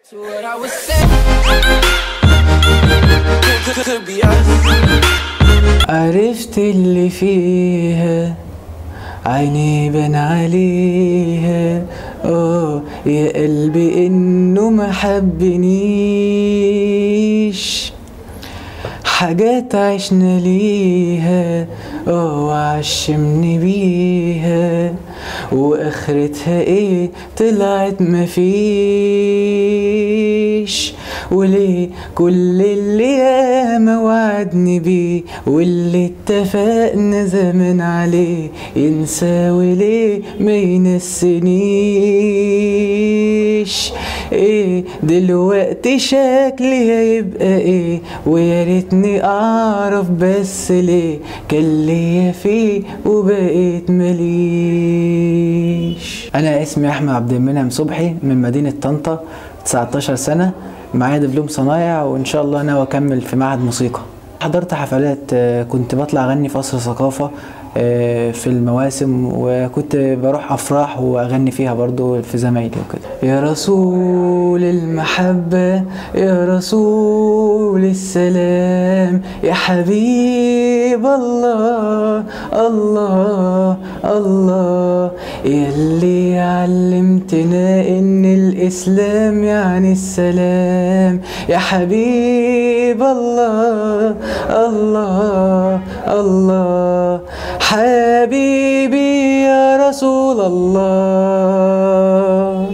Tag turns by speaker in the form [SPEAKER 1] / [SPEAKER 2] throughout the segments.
[SPEAKER 1] what I was saying. Could, could be us.
[SPEAKER 2] عرفت اللي فيها عيني بان عليها اه يا قلبي انه ما حبنيش حاجات عشنا ليها اه وعشمني بيها واخرتها ايه طلعت مفيش وليه كل اللي ياما وعدني بيه واللي اتفقنا زمان عليه ينسى وليه ما ينسنيش ايه دلوقتي شكلي هيبقى ايه ويا ريتني اعرف بس ليه كان ليا فيه وبقيت مليش انا اسمي احمد عبد المنعم صبحي من مدينه طنطا 19 سنه معايا دبلوم صنايع وان شاء الله ناوي اكمل في معهد موسيقى حضرت حفلات آه، كنت بطلع اغني في قصر ثقافه آه، في المواسم وكنت بروح افراح واغني فيها برضو في زمايلي وكده يا رسول المحبه يا رسول السلام يا حبيب الله الله الله يلي علمتنا ان الاسلام يعني السلام يا حبيب الله الله الله حبيبي يا رسول الله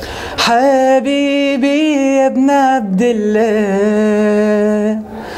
[SPEAKER 2] حبيبي يا ابن عبد الله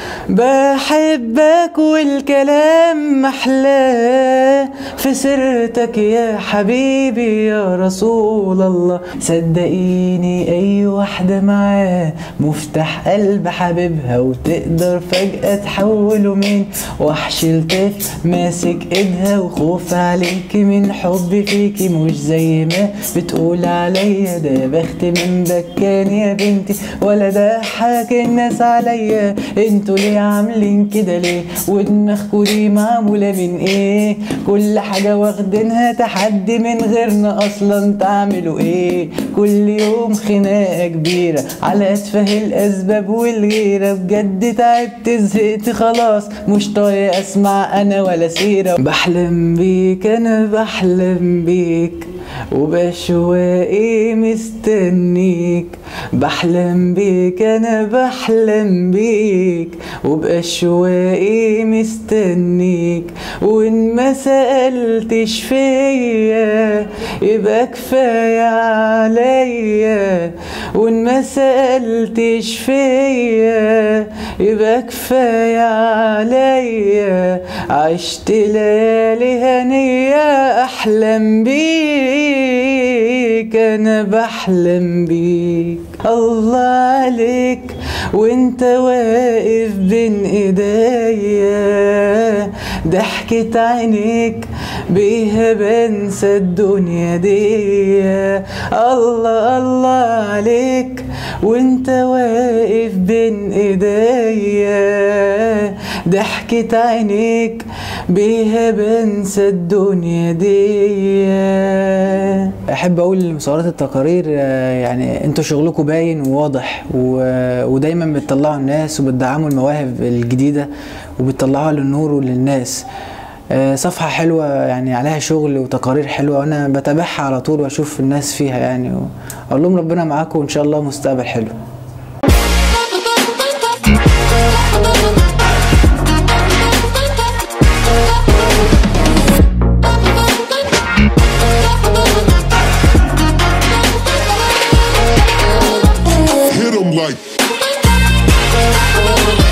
[SPEAKER 2] بحبك والكلام محلاه في سيرتك يا حبيبي يا رسول الله صدقيني اي واحدة معاه مفتاح قلب حبيبها وتقدر فجأة تحوله من وحش لطفل ماسك ايدها وخوف عليكي من حبي فيكي مش زي ما بتقول عليا ده يا بخت من بكان يا بنتي ولا ده حاكي الناس عليا انتوا ليه عاملين كده ليه ودماغكوا دي معمولة من ايه كل حاجة واخدينها تحدي من غيرنا اصلا تعملوا ايه كل يوم خناقة كبيرة على اتفه الاسباب والغيرة بجد تعبت زهقت خلاص مش طايق اسمع انا ولا سيرة بحلم بيك انا بحلم بيك وبشوائي مستنيك بحلم بيك انا بحلم بيك وبأشواقي مستنيك وان ما سألتش فيا يبقى كفاية عليا وان ما سألتش فيا يبقى كفاية عليا عشت ليالي هنية احلم بيك انا بحلم بيك الله عليك وانت واقف بين ايديا ضحكة عينيك بيها بنسى الدنيا دي الله الله عليك وانت واقف بين ايديا ضحكة عينيك بيها بنسى الدنيا دي احب اقول لمصورات التقارير آه، يعني انتوا شغلكم باين وواضح و- ودايما بتطلعوا الناس وبتدعموا المواهب الجديده وبتطلعوها للنور وللناس آه، صفحة حلوة يعني عليها شغل وتقارير حلوة وأنا بتابعها على طول وأشوف الناس فيها يعني وأقول لهم ربنا معاكم وإن شاء الله مستقبل حلو
[SPEAKER 3] Hit 'em like.